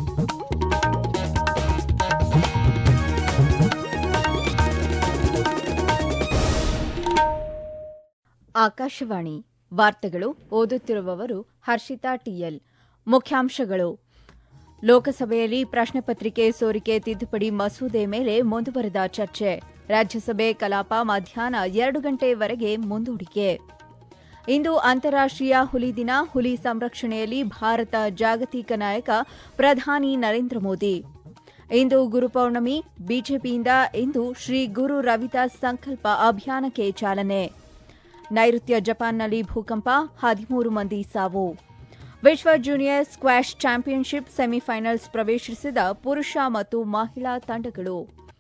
ಆಕಾಶವಾಣಿ ವಾರ್ತೆಗಳು ಓದುತ್ತಿರುವವರು ಹರ್ಷಿತಾ ಟಿಎಲ್ ಮುಖ್ಯಾಂಶಗಳು ಲೋಕಸಭೆಯಲ್ಲಿ ಪ್ರಶ್ನೆ ಪತ್ರಿಕೆ ಸೋರಿಕೆ ತಿದ್ದುಪಡಿ ಮಸೂದೆ ಮೇಲೆ ಮುಂದುವರೆದ ಚರ್ಚೆ ರಾಜ್ಯಸಭೆ ಕಲಾಪ ಮಧ್ಯಾಹ್ನ ಎರಡು ಗಂಟೆವರೆಗೆ ಮುಂದೂಡಿಕೆ ಇಂದು ಅಂತಾರಾಷ್ಟೀಯ ಹುಲಿ ದಿನ ಹುಲಿ ಸಂರಕ್ಷಣೆಯಲ್ಲಿ ಭಾರತ ಜಾಗತಿಕ ನಾಯಕ ಪ್ರಧಾನಿ ನರೇಂದ್ರ ಮೋದಿ ಇಂದು ಗುರುಪೌರ್ಣಮಿ ಬಿಜೆಪಿಯಿಂದ ಇಂದು ಶ್ರೀ ಗುರು ರವಿದಾಸ್ ಸಂಕಲ್ಪ ಅಭಿಯಾನಕ್ಕೆ ಚಾಲನೆ ನೈಋತ್ಯ ಜಪಾನ್ನಲ್ಲಿ ಭೂಕಂಪ ಹದಿಮೂರು ಮಂದಿ ಸಾವು ವಿಶ್ವ ಜೂನಿಯರ್ ಸ್ಕ್ವಾಷ್ ಚಾಂಪಿಯನ್ಶಿಪ್ ಸೆಮಿಫೈನಲ್ಸ್ ಪ್ರವೇಶಿಸಿದ ಪುರುಷ ಮತ್ತು ಮಹಿಳಾ ತಂಡಗಳು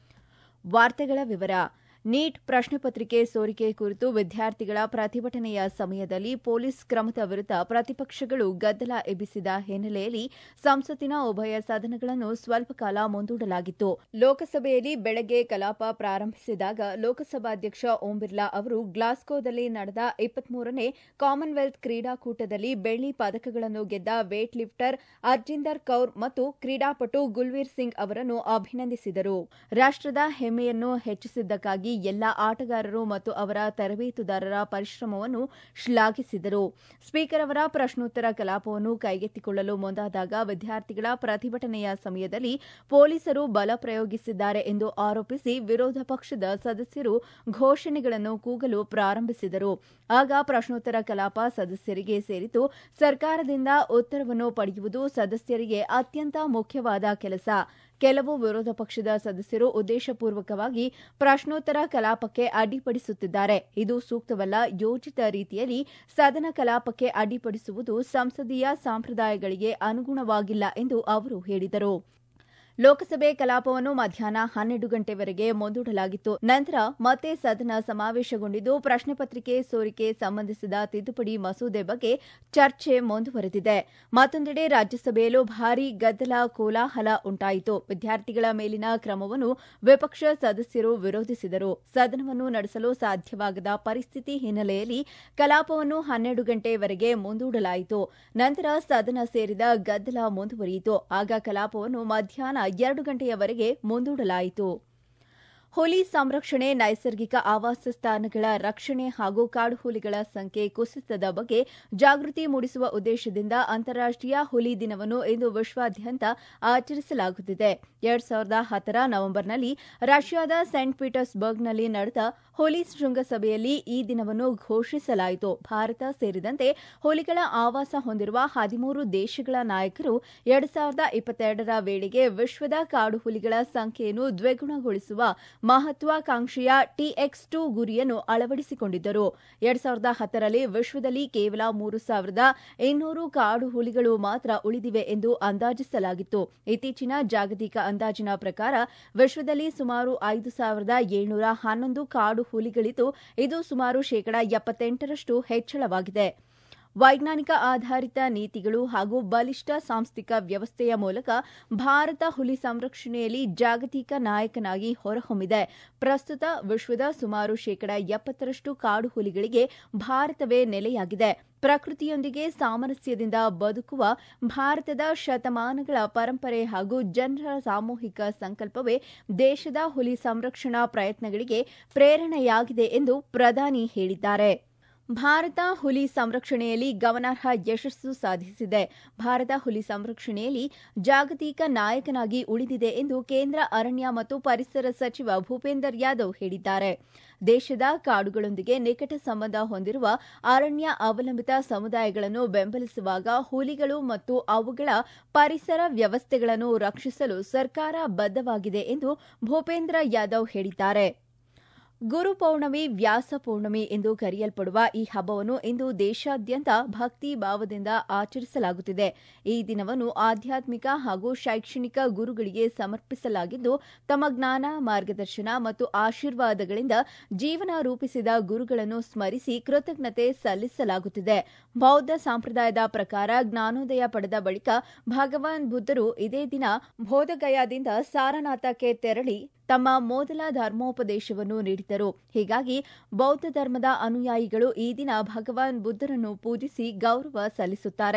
ವಾರ್ತೆಗಳ ವಿವರ ನೀಟ್ ಪ್ರಶ್ನೆ ಪತ್ರಿಕೆ ಸೋರಿಕೆ ಕುರಿತು ವಿದ್ಯಾರ್ಥಿಗಳ ಪ್ರತಿಭಟನೆಯ ಸಮಯದಲ್ಲಿ ಪೊಲೀಸ್ ಕ್ರಮದ ವಿರುದ್ಧ ಪ್ರತಿಪಕ್ಷಗಳು ಗದ್ದಲ ಎಬ್ಬಿಸಿದ ಹಿನ್ನೆಲೆಯಲ್ಲಿ ಸಂಸತ್ತಿನ ಉಭಯ ಸದನಗಳನ್ನು ಸ್ವಲ್ಪ ಕಾಲ ಮುಂದೂಡಲಾಗಿತ್ತು ಲೋಕಸಭೆಯಲ್ಲಿ ಬೆಳಗ್ಗೆ ಕಲಾಪ ಪ್ರಾರಂಭಿಸಿದಾಗ ಲೋಕಸಭಾಧ್ಯಕ್ಷ ಓಂ ಬಿರ್ಲಾ ಅವರು ಗ್ಲಾಸ್ಗೋದಲ್ಲಿ ನಡೆದ ಇಪ್ಪತ್ಮೂರನೇ ಕಾಮನ್ವೆಲ್ತ್ ಕ್ರೀಡಾಕೂಟದಲ್ಲಿ ಬೆಳ್ಳಿ ಪದಕಗಳನ್ನು ಗೆದ್ದ ವೇಟ್ ಲಿಫ್ಟರ್ ಅರ್ಜಿಂದರ್ ಕೌರ್ ಮತ್ತು ಕ್ರೀಡಾಪಟು ಗುಲ್ವೀರ್ ಸಿಂಗ್ ಅವರನ್ನು ಅಭಿನಂದಿಸಿದರು ರಾಷ್ಟದ ಹೆಮ್ಮೆಯನ್ನು ಹೆಚ್ಚಿಸಿದ್ದಕ್ಕಾಗಿ ಎಲ್ಲಾ ಆಟಗಾರರು ಮತ್ತು ಅವರ ತರಬೇತುದಾರರ ಪರಿಶ್ರಮವನ್ನು ಶ್ಲಾಘಿಸಿದರು ಸ್ಪೀಕರ್ ಅವರ ಪ್ರಶ್ನೋತ್ತರ ಕಲಾಪವನ್ನು ಕೈಗೆತ್ತಿಕೊಳ್ಳಲು ಮುಂದಾದಾಗ ವಿದ್ಯಾರ್ಥಿಗಳ ಪ್ರತಿಭಟನೆಯ ಸಮಯದಲ್ಲಿ ಪೊಲೀಸರು ಬಲ ಪ್ರಯೋಗಿಸಿದ್ದಾರೆ ಎಂದು ಆರೋಪಿಸಿ ವಿರೋಧ ಪಕ್ಷದ ಸದಸ್ಯರು ಘೋಷಣೆಗಳನ್ನು ಕೂಗಲು ಪ್ರಾರಂಭಿಸಿದರು ಆಗ ಪ್ರಶ್ನೋತ್ತರ ಕಲಾಪ ಸದಸ್ಯರಿಗೆ ಸೇರಿತು ಸರ್ಕಾರದಿಂದ ಉತ್ತರವನ್ನು ಪಡೆಯುವುದು ಸದಸ್ಯರಿಗೆ ಅತ್ಯಂತ ಮುಖ್ಯವಾದ ಕೆಲಸ ಕೆಲವು ವಿರೋಧ ಪಕ್ಷದ ಸದಸ್ಯರು ಉದ್ದೇಶಪೂರ್ವಕವಾಗಿ ಪ್ರಶ್ನೋತ್ತರ ಕಲಾಪಕ್ಕೆ ಅಡ್ಡಿಪಡಿಸುತ್ತಿದ್ದಾರೆ ಇದು ಸೂಕ್ತವಲ್ಲ ಯೋಜಿತ ರೀತಿಯಲ್ಲಿ ಸದನ ಕಲಾಪಕ್ಕೆ ಅಡ್ಡಿಪಡಿಸುವುದು ಸಂಸದೀಯ ಸಂಪ್ರದಾಯಗಳಿಗೆ ಅನುಗುಣವಾಗಿಲ್ಲ ಎಂದು ಅವರು ಹೇಳಿದರು ಲೋಕಸಭೆ ಕಲಾಪವನ್ನು ಮಧ್ಯಾಹ್ನ ಹನ್ನೆರಡು ಗಂಟೆವರೆಗೆ ಮುಂದೂಡಲಾಗಿತ್ತು ನಂತರ ಮತ್ತೆ ಸದನ ಸಮಾವೇಶಗೊಂಡಿದ್ದು ಪ್ರಶ್ನೆ ಪತ್ರಿಕೆ ಸೋರಿಕೆ ಸಂಬಂಧಿಸಿದ ತಿದ್ದುಪಡಿ ಮಸೂದೆ ಬಗ್ಗೆ ಚರ್ಚೆ ಮುಂದುವರೆದಿದೆ ಮತ್ತೊಂದೆಡೆ ರಾಜ್ಯಸಭೆಯಲ್ಲೂ ಭಾರೀ ಗದ್ದಲ ಕೋಲಾಹಲ ಉಂಟಾಯಿತು ವಿದ್ಯಾರ್ಥಿಗಳ ಮೇಲಿನ ಕ್ರಮವನ್ನು ವಿಪಕ್ಷ ಸದಸ್ಯರು ವಿರೋಧಿಸಿದರು ಸದನವನ್ನು ನಡೆಸಲು ಸಾಧ್ಯವಾಗದ ಪರಿಸ್ಥಿತಿ ಹಿನ್ನೆಲೆಯಲ್ಲಿ ಕಲಾಪವನ್ನು ಹನ್ನೆರಡು ಗಂಟೆವರೆಗೆ ಮುಂದೂಡಲಾಯಿತು ನಂತರ ಸದನ ಸೇರಿದ ಗದ್ದಲ ಮುಂದುವರಿಯಿತು ಆಗ ಕಲಾಪವನ್ನು ಮಧ್ಯಾಹ್ನ ಎರಡು ಗಂಟೆಯವರೆಗೆ ಮುಂದೂಡಲಾಯಿತು ಹುಲಿ ಸಂರಕ್ಷಣೆ ನೈಸರ್ಗಿಕ ಆವಾಸ ಸ್ಥಾನಗಳ ರಕ್ಷಣೆ ಹಾಗೂ ಕಾಡುಹುಲಿಗಳ ಸಂಖ್ಯೆ ಕುಸಿತದ ಬಗ್ಗೆ ಜಾಗೃತಿ ಮೂಡಿಸುವ ಉದ್ದೇಶದಿಂದ ಅಂತಾರಾಷ್ಟೀಯ ಹುಲಿ ದಿನವನ್ನು ಇಂದು ವಿಶ್ವಾದ್ಯಂತ ಆಚರಿಸಲಾಗುತ್ತಿದೆ ಎರಡ್ ಸಾವಿರದ ಹತ್ತರ ನವೆಂಬರ್ನಲ್ಲಿ ರಷ್ಯಾದ ಸೇಂಟ್ ಪೀಟರ್ಸ್ಬರ್ಗ್ನಲ್ಲಿ ನಡೆದ ಹುಲಿ ಶೃಂಗಸಭೆಯಲ್ಲಿ ಈ ದಿನವನ್ನು ಘೋಷಿಸಲಾಯಿತು ಭಾರತ ಸೇರಿದಂತೆ ಹುಲಿಗಳ ಆವಾಸ ಹೊಂದಿರುವ ಹದಿಮೂರು ದೇಶಗಳ ನಾಯಕರು ಎರಡ್ ಸಾವಿರದ ಇಪ್ಪತ್ತೆರಡರ ವೇಳೆಗೆ ವಿಶ್ವದ ಕಾಡು ಹುಲಿಗಳ ಸಂಖ್ಯೆಯನ್ನು ದ್ವಿಗುಣಗೊಳಿಸುವ ಮಹತ್ವಾಕಾಂಕ್ಷೆಯ ಟಿಎಕ್ಸ್ ಟು ಗುರಿಯನ್ನು ಅಳವಡಿಸಿಕೊಂಡಿದ್ದರು ಎರಡ್ ಸಾವಿರದ ಹತ್ತರಲ್ಲಿ ವಿಶ್ವದಲ್ಲಿ ಕೇವಲ ಮೂರು ಸಾವಿರದ ಇನ್ನೂರು ಕಾಡು ಹುಲಿಗಳು ಮಾತ್ರ ಉಳಿದಿವೆ ಎಂದು ಅಂದಾಜಿಸಲಾಗಿತ್ತು ಇತ್ತೀಚಿನ ಜಾಗತಿಕ ಅಂದಾಜಿನ ಪ್ರಕಾರ ವಿಶ್ವದಲ್ಲಿ ಸುಮಾರು ಐದು ಸಾವಿರದ ಏಳ್ನೂರ ಹನ್ನೊಂದು ಕಾಡು ಹುಲಿಗಳಿದ್ದು ಇದು ಸುಮಾರು ಶೇಕಡಾ ಎಪ್ಪತ್ತೆಂಟರಷ್ಟು ಹೆಚ್ಚಳವಾಗಿದೆ ವೈಜ್ಞಾನಿಕ ಆಧಾರಿತ ನೀತಿಗಳು ಹಾಗೂ ಬಲಿಷ್ಠ ಸಾಂಸ್ಥಿಕ ವ್ಯವಸ್ಥೆಯ ಮೂಲಕ ಭಾರತ ಹುಲಿ ಸಂರಕ್ಷಣೆಯಲ್ಲಿ ಜಾಗತಿಕ ನಾಯಕನಾಗಿ ಹೊರಹೊಮ್ಮಿದೆ ಪ್ರಸ್ತುತ ವಿಶ್ವದ ಸುಮಾರು ಶೇಕಡಾ ಎಪ್ಪತ್ತರಷ್ಟು ಕಾಡು ಹುಲಿಗಳಿಗೆ ಭಾರತವೇ ನೆಲೆಯಾಗಿದೆ ಪ್ರಕೃತಿಯೊಂದಿಗೆ ಸಾಮರಸ್ಯದಿಂದ ಬದುಕುವ ಭಾರತದ ಶತಮಾನಗಳ ಪರಂಪರೆ ಹಾಗೂ ಜನರ ಸಾಮೂಹಿಕ ಸಂಕಲ್ಪವೇ ದೇಶದ ಹುಲಿ ಸಂರಕ್ಷಣಾ ಪ್ರಯತ್ನಗಳಿಗೆ ಪ್ರೇರಣೆಯಾಗಿದೆ ಎಂದು ಪ್ರಧಾನಿ ಹೇಳಿದ್ದಾರೆ ಭಾರತ ಹುಲಿ ಸಂರಕ್ಷಣೆಯಲ್ಲಿ ಗಮನಾರ್ಹ ಯಶಸ್ಸು ಸಾಧಿಸಿದೆ ಭಾರತ ಹುಲಿ ಸಂರಕ್ಷಣೆಯಲ್ಲಿ ಜಾಗತಿಕ ನಾಯಕನಾಗಿ ಉಳಿದಿದೆ ಎಂದು ಕೇಂದ್ರ ಅರಣ್ಯ ಮತ್ತು ಪರಿಸರ ಸಚಿವ ಭೂಪೇಂದರ್ ಯಾದವ್ ಹೇಳಿದ್ದಾರೆ ದೇಶದ ಕಾಡುಗಳೊಂದಿಗೆ ನಿಕಟ ಸಂಬಂಧ ಹೊಂದಿರುವ ಅರಣ್ಯ ಅವಲಂಬಿತ ಸಮುದಾಯಗಳನ್ನು ಬೆಂಬಲಿಸುವಾಗ ಹುಲಿಗಳು ಮತ್ತು ಅವುಗಳ ಪರಿಸರ ವ್ಯವಸ್ಥೆಗಳನ್ನು ರಕ್ಷಿಸಲು ಸರ್ಕಾರ ಬದ್ಧವಾಗಿದೆ ಎಂದು ಭೂಪೇಂದ್ರ ಯಾದವ್ ಹೇಳಿದ್ದಾರೆ ಗುರು ಪೌರ್ಣಮಿ ವ್ಯಾಸ ಪೌರ್ಣಮಿ ಎಂದು ಕರೆಯಲ್ಪಡುವ ಈ ಹಬ್ಬವನ್ನು ಇಂದು ದೇಶಾದ್ಯಂತ ಭಕ್ತಿ ಭಾವದಿಂದ ಆಚರಿಸಲಾಗುತ್ತಿದೆ ಈ ದಿನವನ್ನು ಆಧ್ಯಾತ್ಮಿಕ ಹಾಗೂ ಶೈಕ್ಷಣಿಕ ಗುರುಗಳಿಗೆ ಸಮರ್ಪಿಸಲಾಗಿದ್ದು ತಮ್ಮ ಜ್ಞಾನ ಮಾರ್ಗದರ್ಶನ ಮತ್ತು ಆಶೀರ್ವಾದಗಳಿಂದ ಜೀವನ ರೂಪಿಸಿದ ಗುರುಗಳನ್ನು ಸ್ಮರಿಸಿ ಕೃತಜ್ಞತೆ ಸಲ್ಲಿಸಲಾಗುತ್ತಿದೆ ಬೌದ್ಧ ಸಂಪ್ರದಾಯದ ಪ್ರಕಾರ ಜ್ಞಾನೋದಯ ಪಡೆದ ಬಳಿಕ ಭಗವಾನ್ ಬುದ್ಧರು ಇದೇ ದಿನ ಬೋಧಗಯಾದಿಂದ ಸಾರನಾಥಕ್ಕೆ ತೆರಳಿ ತಮ್ಮ ಮೊದಲ ಧರ್ಮೋಪದೇಶವನ್ನು ನೀಡಿದರು ಹೀಗಾಗಿ ಬೌದ್ಧ ಧರ್ಮದ ಅನುಯಾಯಿಗಳು ಈ ದಿನ ಭಗವಾನ್ ಬುದ್ಧರನ್ನು ಪೂಜಿಸಿ ಗೌರವ ಸಲ್ಲಿಸುತ್ತಾರೆ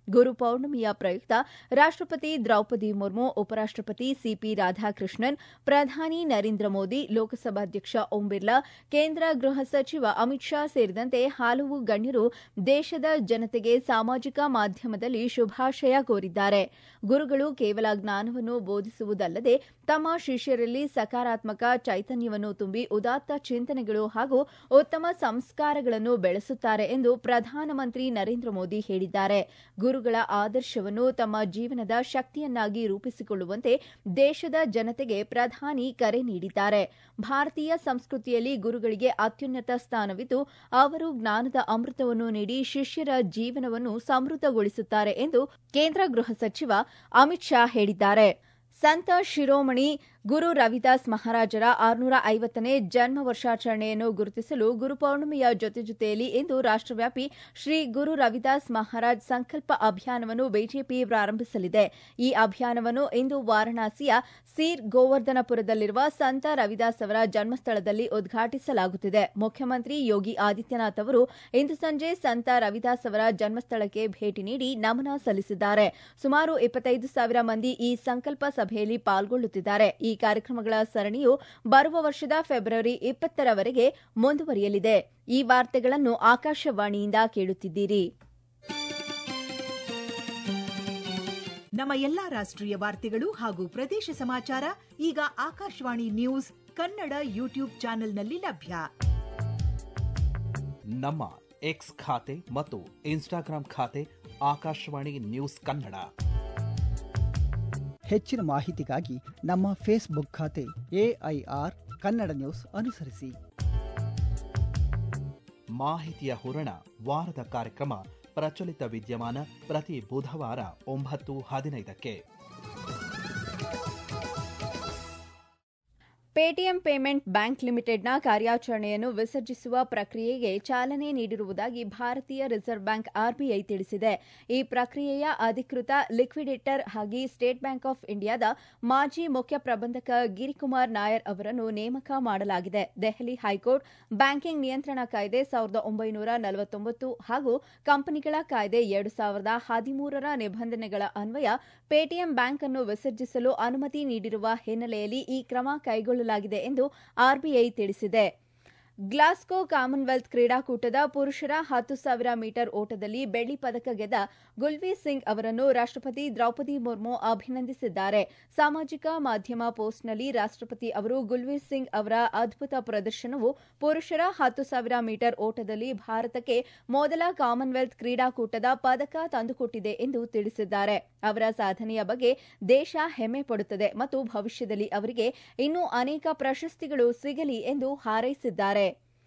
ಗುರು ಪೌರ್ಣಮಿಯ ಪ್ರಯುಕ್ತ ರಾಷ್ಟಪತಿ ದ್ರೌಪದಿ ಮುರ್ಮು ಉಪರಾಷ್ಟಪತಿ ಸಿಪಿ ರಾಧಾಕೃಷ್ಣನ್ ಪ್ರಧಾನಿ ನರೇಂದ್ರ ಮೋದಿ ಲೋಕಸಭಾಧ್ಯಕ್ಷ ಓಂ ಬಿರ್ಲಾ ಕೇಂದ್ರ ಗೃಹ ಸಚಿವ ಅಮಿತ್ ಶಾ ಸೇರಿದಂತೆ ಹಲವು ಗಣ್ಯರು ದೇಶದ ಜನತೆಗೆ ಸಾಮಾಜಿಕ ಮಾಧ್ಯಮದಲ್ಲಿ ಶುಭಾಶಯ ಕೋರಿದ್ದಾರೆ ಗುರುಗಳು ಕೇವಲ ಜ್ಞಾನವನ್ನು ಬೋಧಿಸುವುದಲ್ಲದೆ ತಮ್ಮ ಶಿಷ್ಯರಲ್ಲಿ ಸಕಾರಾತ್ಮಕ ಚೈತನ್ಯವನ್ನು ತುಂಬಿ ಉದಾತ್ತ ಚಿಂತನೆಗಳು ಹಾಗೂ ಉತ್ತಮ ಸಂಸ್ಕಾರಗಳನ್ನು ಬೆಳೆಸುತ್ತಾರೆ ಎಂದು ಪ್ರಧಾನಮಂತ್ರಿ ನರೇಂದ್ರ ಮೋದಿ ಹೇಳಿದ್ದಾರೆ ಗುರುಗಳ ಆದರ್ಶವನ್ನು ತಮ್ಮ ಜೀವನದ ಶಕ್ತಿಯನ್ನಾಗಿ ರೂಪಿಸಿಕೊಳ್ಳುವಂತೆ ದೇಶದ ಜನತೆಗೆ ಪ್ರಧಾನಿ ಕರೆ ನೀಡಿದ್ದಾರೆ ಭಾರತೀಯ ಸಂಸ್ಕೃತಿಯಲ್ಲಿ ಗುರುಗಳಿಗೆ ಅತ್ಯುನ್ನತ ಸ್ಥಾನವಿದ್ದು ಅವರು ಜ್ಞಾನದ ಅಮೃತವನ್ನು ನೀಡಿ ಶಿಷ್ಯರ ಜೀವನವನ್ನು ಸಮೃದ್ಧಗೊಳಿಸುತ್ತಾರೆ ಎಂದು ಕೇಂದ್ರ ಗೃಹ ಸಚಿವ ಅಮಿತ್ ಶಾ ಹೇಳಿದ್ದಾರೆ ಸಂತ ಶಿರೋಮಣಿ ಗುರು ರವಿದಾಸ್ ಮಹಾರಾಜರ ಆರುನೂರ ಐವತ್ತನೇ ಜನ್ಮ ವರ್ಷಾಚರಣೆಯನ್ನು ಗುರುತಿಸಲು ಗುರುಪೌರ್ಣಿಮೆಯ ಜೊತೆ ಜೊತೆಯಲ್ಲಿ ಇಂದು ರಾಷ್ಟವ್ಯಾಪಿ ಶ್ರೀ ಗುರು ರವಿದಾಸ್ ಮಹಾರಾಜ್ ಸಂಕಲ್ಪ ಅಭಿಯಾನವನ್ನು ಬಿಜೆಪಿ ಪ್ರಾರಂಭಿಸಲಿದೆ ಈ ಅಭಿಯಾನವನ್ನು ಇಂದು ವಾರಣಾಸಿಯ ಸೀರ್ ಗೋವರ್ಧನಪುರದಲ್ಲಿರುವ ಸಂತ ರವಿದಾಸ್ ಅವರ ಜನ್ಮಸ್ಥಳದಲ್ಲಿ ಉದ್ಘಾಟಿಸಲಾಗುತ್ತಿದೆ ಮುಖ್ಯಮಂತ್ರಿ ಯೋಗಿ ಆದಿತ್ಯನಾಥ್ ಅವರು ಇಂದು ಸಂಜೆ ಸಂತ ರವಿದಾಸ್ ಅವರ ಜನ್ಮಸ್ಥಳಕ್ಕೆ ಭೇಟಿ ನೀಡಿ ನಮನ ಸಲ್ಲಿಸಿದ್ದಾರೆ ಸುಮಾರು ಇಪ್ಪತ್ತೈದು ಸಾವಿರ ಮಂದಿ ಈ ಸಂಕಲ್ಪ ಸಭೆಯಲ್ಲಿ ಪಾಲ್ಗೊಳ್ಳುತ್ತಿದ್ದಾರೆ ಈ ಕಾರ್ಯಕ್ರಮಗಳ ಸರಣಿಯು ಬರುವ ವರ್ಷದ ಫೆಬ್ರವರಿ ಇಪ್ಪತ್ತರವರೆಗೆ ಮುಂದುವರಿಯಲಿದೆ ಈ ವಾರ್ತೆಗಳನ್ನು ಆಕಾಶವಾಣಿಯಿಂದ ಕೇಳುತ್ತಿದ್ದೀರಿ ನಮ್ಮ ಎಲ್ಲಾ ರಾಷ್ಟ್ರೀಯ ವಾರ್ತೆಗಳು ಹಾಗೂ ಪ್ರದೇಶ ಸಮಾಚಾರ ಈಗ ಆಕಾಶವಾಣಿ ನ್ಯೂಸ್ ಕನ್ನಡ ಯೂಟ್ಯೂಬ್ ಚಾನೆಲ್ನಲ್ಲಿ ಲಭ್ಯ ನಮ್ಮ ಎಕ್ಸ್ ಖಾತೆ ಮತ್ತು ಇನ್ಸ್ಟಾಗ್ರಾಂ ಖಾತೆ ಆಕಾಶವಾಣಿ ನ್ಯೂಸ್ ಕನ್ನಡ ಹೆಚ್ಚಿನ ಮಾಹಿತಿಗಾಗಿ ನಮ್ಮ ಫೇಸ್ಬುಕ್ ಖಾತೆ ಎಐಆರ್ ಕನ್ನಡ ನ್ಯೂಸ್ ಅನುಸರಿಸಿ ಮಾಹಿತಿಯ ಹೂರಣ ವಾರದ ಕಾರ್ಯಕ್ರಮ ಪ್ರಚಲಿತ ವಿದ್ಯಮಾನ ಪ್ರತಿ ಬುಧವಾರ ಒಂಬತ್ತು ಹದಿನೈದಕ್ಕೆ ಪೇಟಿಎಂ ಪೇಮೆಂಟ್ ಬ್ಯಾಂಕ್ ಲಿಮಿಟೆಡ್ನ ಕಾರ್ಯಾಚರಣೆಯನ್ನು ವಿಸರ್ಜಿಸುವ ಪ್ರಕ್ರಿಯೆಗೆ ಚಾಲನೆ ನೀಡಿರುವುದಾಗಿ ಭಾರತೀಯ ರಿಸರ್ವ್ ಬ್ಯಾಂಕ್ ಆರ್ಬಿಐ ತಿಳಿಸಿದೆ ಈ ಪ್ರಕ್ರಿಯೆಯ ಅಧಿಕೃತ ಲಿಕ್ವಿಡೇಟರ್ ಆಗಿ ಸ್ಟೇಟ್ ಬ್ಯಾಂಕ್ ಆಫ್ ಇಂಡಿಯಾದ ಮಾಜಿ ಮುಖ್ಯ ಪ್ರಬಂಧಕ ಗಿರಿಕುಮಾರ್ ನಾಯರ್ ಅವರನ್ನು ನೇಮಕ ಮಾಡಲಾಗಿದೆ ದೆಹಲಿ ಹೈಕೋರ್ಟ್ ಬ್ಯಾಂಕಿಂಗ್ ನಿಯಂತ್ರಣ ಕಾಯ್ದೆ ಸಾವಿರದ ಒಂಬೈನೂರ ನಲವತ್ತೊಂಬತ್ತು ಹಾಗೂ ಕಂಪನಿಗಳ ಕಾಯ್ದೆ ಎರಡು ಸಾವಿರದ ಹದಿಮೂರರ ನಿಬಂಧನೆಗಳ ಅನ್ವಯ ಪೇಟಿಎಂ ಬ್ಯಾಂಕ್ ಅನ್ನು ವಿಸರ್ಜಿಸಲು ಅನುಮತಿ ನೀಡಿರುವ ಹಿನ್ನೆಲೆಯಲ್ಲಿ ಈ ಕ್ರಮ ಕೈಗೊಳ್ಳಲಾಗಿದೆ ಎಂದು ಆರ್ಬಿಐ ತಿಳಿಸಿದೆ ಗ್ಲಾಸ್ಗೋ ಕಾಮನ್ವೆಲ್ತ್ ಕ್ರೀಡಾಕೂಟದ ಪುರುಷರ ಹತ್ತು ಸಾವಿರ ಮೀಟರ್ ಓಟದಲ್ಲಿ ಬೆಳ್ಳಿ ಪದಕ ಗೆದ್ದ ಗುಲ್ವೀರ್ ಸಿಂಗ್ ಅವರನ್ನು ರಾಷ್ಟಪತಿ ದ್ರೌಪದಿ ಮುರ್ಮು ಅಭಿನಂದಿಸಿದ್ದಾರೆ ಸಾಮಾಜಿಕ ಮಾಧ್ಯಮ ಪೋಸ್ಟ್ನಲ್ಲಿ ರಾಷ್ಟಪತಿ ಅವರು ಗುಲ್ವೀರ್ ಸಿಂಗ್ ಅವರ ಅದ್ಭುತ ಪ್ರದರ್ಶನವು ಪುರುಷರ ಹತ್ತು ಸಾವಿರ ಮೀಟರ್ ಓಟದಲ್ಲಿ ಭಾರತಕ್ಕೆ ಮೊದಲ ಕಾಮನ್ವೆಲ್ತ್ ಕ್ರೀಡಾಕೂಟದ ಪದಕ ತಂದುಕೊಟ್ಟಿದೆ ಎಂದು ತಿಳಿಸಿದ್ದಾರೆ ಅವರ ಸಾಧನೆಯ ಬಗ್ಗೆ ದೇಶ ಹೆಮ್ಮೆ ಪಡುತ್ತದೆ ಮತ್ತು ಭವಿಷ್ಯದಲ್ಲಿ ಅವರಿಗೆ ಇನ್ನೂ ಅನೇಕ ಪ್ರಶಸ್ತಿಗಳು ಸಿಗಲಿ ಎಂದು ಹಾರೈಸಿದ್ದಾರೆ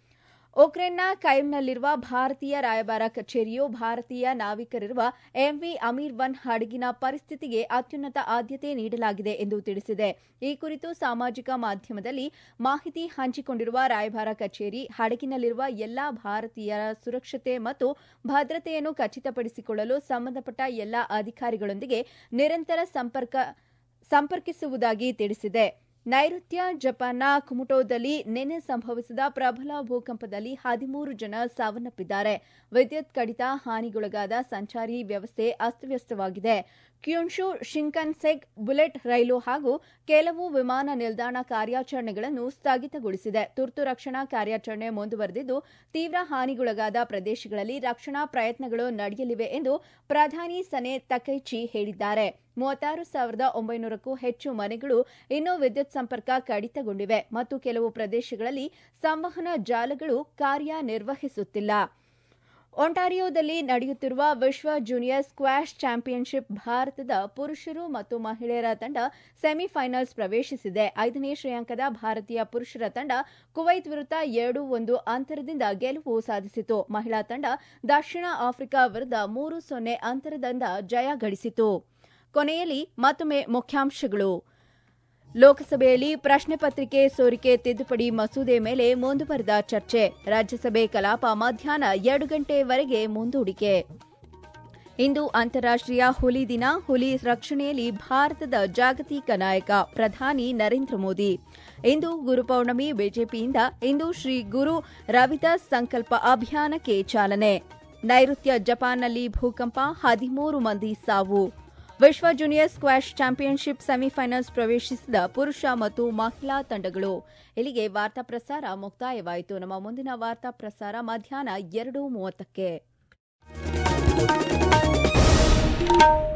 ಉಕ್ರೇನ್ನ ಕೈಮ್ನಲ್ಲಿರುವ ಭಾರತೀಯ ರಾಯಭಾರ ಕಚೇರಿಯು ಭಾರತೀಯ ನಾವಿಕರಿರುವ ಎಂವಿ ಅಮೀರ್ ಒನ್ ಹಡಗಿನ ಪರಿಸ್ಥಿತಿಗೆ ಅತ್ಯುನ್ನತ ಆದ್ಯತೆ ನೀಡಲಾಗಿದೆ ಎಂದು ತಿಳಿಸಿದೆ ಈ ಕುರಿತು ಸಾಮಾಜಿಕ ಮಾಧ್ಯಮದಲ್ಲಿ ಮಾಹಿತಿ ಹಂಚಿಕೊಂಡಿರುವ ರಾಯಭಾರ ಕಚೇರಿ ಹಡಗಿನಲ್ಲಿರುವ ಎಲ್ಲಾ ಭಾರತೀಯರ ಸುರಕ್ಷತೆ ಮತ್ತು ಭದ್ರತೆಯನ್ನು ಖಚಿತಪಡಿಸಿಕೊಳ್ಳಲು ಸಂಬಂಧಪಟ್ಟ ಎಲ್ಲಾ ಅಧಿಕಾರಿಗಳೊಂದಿಗೆ ನಿರಂತರ ಸಂಪರ್ಕ ಸಂಪರ್ಕಿಸುವುದಾಗಿ ತಿಳಿಸಿದೆ ನೈಋತ್ಯ ಜಪಾನ್ನ ಕುಮುಟೋದಲ್ಲಿ ನಿನ್ನೆ ಸಂಭವಿಸಿದ ಪ್ರಬಲ ಭೂಕಂಪದಲ್ಲಿ ಹದಿಮೂರು ಜನ ಸಾವನ್ನಪ್ಪಿದ್ದಾರೆ ವಿದ್ಯುತ್ ಕಡಿತ ಹಾನಿಗೊಳಗಾದ ಸಂಚಾರಿ ವ್ಯವಸ್ಥೆ ಅಸ್ತವ್ಯಸ್ತವಾಗಿದೆ ಕ್ಯೂನ್ಶು ಶಿಂಕನ್ಸೆಗ್ ಬುಲೆಟ್ ರೈಲು ಹಾಗೂ ಕೆಲವು ವಿಮಾನ ನಿಲ್ದಾಣ ಕಾರ್ಯಾಚರಣೆಗಳನ್ನು ಸ್ಥಗಿತಗೊಳಿಸಿದೆ ತುರ್ತು ರಕ್ಷಣಾ ಕಾರ್ಯಾಚರಣೆ ಮುಂದುವರೆದಿದ್ದು ತೀವ್ರ ಹಾನಿಗೊಳಗಾದ ಪ್ರದೇಶಗಳಲ್ಲಿ ರಕ್ಷಣಾ ಪ್ರಯತ್ನಗಳು ನಡೆಯಲಿವೆ ಎಂದು ಪ್ರಧಾನಿ ಸನೆ ತಕೈಚಿ ಹೇಳಿದ್ದಾರೆ ಮೂವತ್ತಾರು ಸಾವಿರದ ಒಂಬೈನೂರಕ್ಕೂ ಹೆಚ್ಚು ಮನೆಗಳು ಇನ್ನೂ ವಿದ್ಯುತ್ ಸಂಪರ್ಕ ಕಡಿತಗೊಂಡಿವೆ ಮತ್ತು ಕೆಲವು ಪ್ರದೇಶಗಳಲ್ಲಿ ಸಂವಹನ ಜಾಲಗಳು ಕಾರ್ಯನಿರ್ವಹಿಸುತ್ತಿಲ್ಲ ಒಂಟಾರಿಯೋದಲ್ಲಿ ನಡೆಯುತ್ತಿರುವ ವಿಶ್ವ ಜೂನಿಯರ್ ಸ್ಕ್ವಾಷ್ ಚಾಂಪಿಯನ್ಶಿಪ್ ಭಾರತದ ಪುರುಷರು ಮತ್ತು ಮಹಿಳೆಯರ ತಂಡ ಸೆಮಿಫೈನಲ್ಸ್ ಪ್ರವೇಶಿಸಿದೆ ಐದನೇ ಶ್ರೇಯಾಂಕದ ಭಾರತೀಯ ಪುರುಷರ ತಂಡ ಕುವೈತ್ ವಿರುದ್ಧ ಎರಡು ಒಂದು ಅಂತರದಿಂದ ಗೆಲುವು ಸಾಧಿಸಿತು ಮಹಿಳಾ ತಂಡ ದಕ್ಷಿಣ ಆಫ್ರಿಕಾ ವಿರುದ್ಧ ಮೂರು ಸೊನ್ನೆ ಅಂತರದಿಂದ ಜಯ ಗಳಿಸಿತು ಕೊನೆಯಲ್ಲಿ ಮತ್ತೊಮ್ಮೆ ಮುಖ್ಯಾಂಶಗಳು ಲೋಕಸಭೆಯಲ್ಲಿ ಪ್ರಶ್ನೆ ಪತ್ರಿಕೆ ಸೋರಿಕೆ ತಿದ್ದುಪಡಿ ಮಸೂದೆ ಮೇಲೆ ಮುಂದುವರೆದ ಚರ್ಚೆ ರಾಜ್ಯಸಭೆ ಕಲಾಪ ಮಧ್ಯಾಹ್ನ ಎರಡು ಗಂಟೆವರೆಗೆ ಮುಂದೂಡಿಕೆ ಇಂದು ಅಂತಾರಾಷ್ಟೀಯ ಹುಲಿ ದಿನ ಹುಲಿ ರಕ್ಷಣೆಯಲ್ಲಿ ಭಾರತದ ಜಾಗತಿಕ ನಾಯಕ ಪ್ರಧಾನಿ ನರೇಂದ್ರ ಮೋದಿ ಇಂದು ಗುರುಪೌರ್ಣಮಿ ಬಿಜೆಪಿಯಿಂದ ಇಂದು ಶ್ರೀ ಗುರು ರವಿದಾಸ್ ಸಂಕಲ್ಪ ಅಭಿಯಾನಕ್ಕೆ ಚಾಲನೆ ನೈಋತ್ಯ ಜಪಾನ್ನಲ್ಲಿ ಭೂಕಂಪ ಹದಿಮೂರು ಮಂದಿ ಸಾವು ವಿಶ್ವ ಜೂನಿಯರ್ ಸ್ಕ್ವಾಷ್ ಚಾಂಪಿಯನ್ಶಿಪ್ ಸೆಮಿಫೈನಲ್ಸ್ ಪ್ರವೇಶಿಸಿದ ಪುರುಷ ಮತ್ತು ಮಹಿಳಾ ತಂಡಗಳು ಇಲ್ಲಿಗೆ ವಾರ್ತಾ ಪ್ರಸಾರ ಮುಕ್ತಾಯವಾಯಿತು ನಮ್ಮ ಮುಂದಿನ ವಾರ್ತಾ ಪ್ರಸಾರ ಮಧ್ಯಾಹ್ನ ಎರಡು ಮೂವತ್ತಕ್ಕೆ